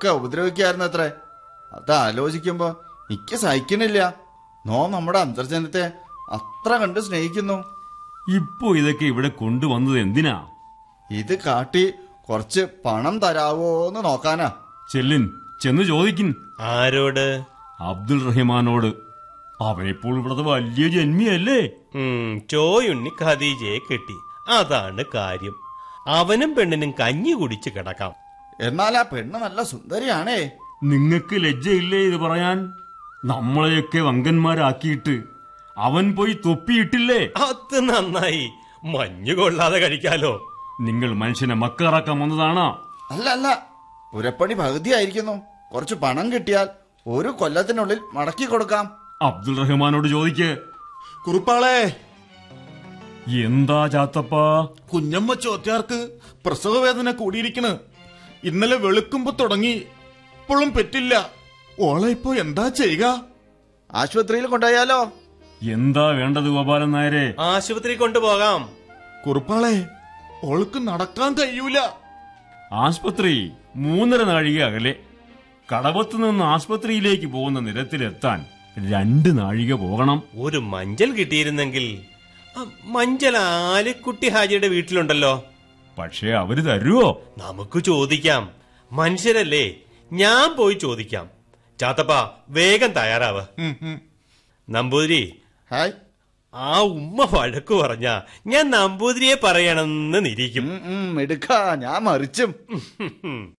ഒക്കെ ഉപദ്രവിക്കായിരുന്നു അത്രേ അത് ആലോചിക്കുമ്പോ എനിക്ക് സഹിക്കണില്ല നോ നമ്മുടെ അന്തർജനത്തെ അത്ര കണ്ട് സ്നേഹിക്കുന്നു ഇപ്പോ ഇതൊക്കെ ഇവിടെ കൊണ്ടുവന്നത് എന്തിനാ ഇത് കാട്ടി കുറച്ച് പണം തരാവോന്ന് നോക്കാനാ ചെല്ലിൻ ചെന്ന് ചോദിക്കിൻ ആരോട് അബ്ദുൾ റഹിമാനോട് അവനിപ്പോൾ ഇവിടുത്തെ വലിയ ജന്മിയല്ലേ ഉം, ചോയുണ്ണി ഖദീജയെ കെട്ടി അതാണ് കാര്യം അവനും പെണ്ണിനും കഞ്ഞി കുടിച്ച് കിടക്കാം എന്നാൽ ആ പെണ്ണ് നല്ല സുന്ദരിയാണേ നിങ്ങക്ക് ലജ്ജയില്ലേ ഇത് പറയാൻ നമ്മളെയൊക്കെ വങ്കന്മാരാക്കിയിട്ട് അവൻ പോയി തൊപ്പിയിട്ടില്ലേ അത് നന്നായി മഞ്ഞു കൊള്ളാതെ കഴിക്കാലോ നിങ്ങൾ മനുഷ്യനെ മക്കാറാക്കാൻ വന്നതാണോ അല്ല അല്ല പുരപ്പണി പകുതിയായിരിക്കുന്നു കുറച്ച് പണം കിട്ടിയാൽ ഒരു കൊല്ലത്തിനുള്ളിൽ മടക്കി കൊടുക്കാം അബ്ദുൾ റഹ്മാനോട് ചോദിക്ക് കുറുപ്പാളെ എന്താ ചാത്തപ്പാ കുഞ്ഞമ്മ ചോദ്യാർക്ക് പ്രസവവേദന കൂടിയിരിക്കണ് ഇന്നലെ വെളുക്കുമ്പോ തുടങ്ങി ഇപ്പോഴും പറ്റില്ല ഓളെ ഇപ്പൊ എന്താ ചെയ്യുക ആശുപത്രിയിൽ കൊണ്ടുപോയാലോ എന്താ വേണ്ടത് ഗോപാലൻ നായരെ ആശുപത്രി കൊണ്ടുപോകാം കുറുപ്പാളെ ഓൾക്ക് നടക്കാൻ കഴിയൂല ആസ്പത്രി മൂന്നര നാഴിക അകലെ കടവത്ത് നിന്ന് ആസ്പത്രിയിലേക്ക് പോകുന്ന നിരത്തിലെത്താൻ രണ്ട് നാഴിക പോകണം ഒരു മഞ്ചൽ കിട്ടിയിരുന്നെങ്കിൽ ആ, മഞ്ചൽ ആലിക്കുട്ടി ഹാജിയുടെ വീട്ടിലുണ്ടല്ലോ പക്ഷേ അവര് തരുവോ നമുക്ക് ചോദിക്കാം മനുഷ്യരല്ലേ ഞാൻ പോയി ചോദിക്കാം ചാത്തപ്പ വേഗം തയ്യാറാവ് ഉം, ഉം. നമ്പൂതിരി ഹായ് ആ ഉമ്മ വഴക്കു പറഞ്ഞ ഞാൻ നമ്പൂതിരിയെ പറയണമെന്ന് നിരീക്കും ഉം, ഉം, എടുക്ക ഞാൻ മറിച്ചും ഉം.